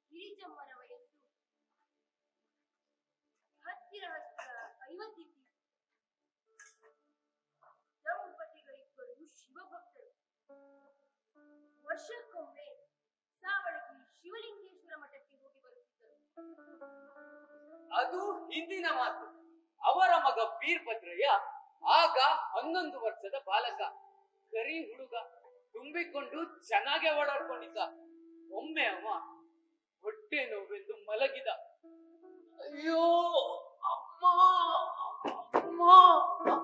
ಗಿರಿಜಮ್ಮನ ವಯಸ್ಸು ಹತ್ತಿರ ಹತ್ತಿರ ಐವತ್ತಿದ್ದೀವಿ ದಂಪತಿಗಳಿಬ್ಬರು ಶಿವಭಕ್ತರು ವರ್ಷಕ್ಕೊಮ್ಮೆ ಸಾವಳಗಿ ಶಿವಲಿಂಗೇಶ್ವರ ಮಠಕ್ಕೆ ಹೋಗಿ ಬರುತ್ತಿದ್ದರು ಅದು ಹಿಂದಿನ ಮಾತು ಅವರ ಮಗ ವೀರಭದ್ರಯ್ಯ ಆಗ ಹನ್ನೊಂದು ವರ್ಷದ ಬಾಲಕ ಕರಿ ಹುಡುಗ ತುಂಬಿಕೊಂಡು ಚೆನ್ನಾಗೆ ಓಡಾಡ್ಕೊಂಡಿದ್ದ ಒಮ್ಮೆ ಅವ ಹೊಟ್ಟೆ ನೋವೆಂದು ಮಲಗಿದ ಅಯ್ಯೋ ಅಮ್ಮ ಅಮ್ಮ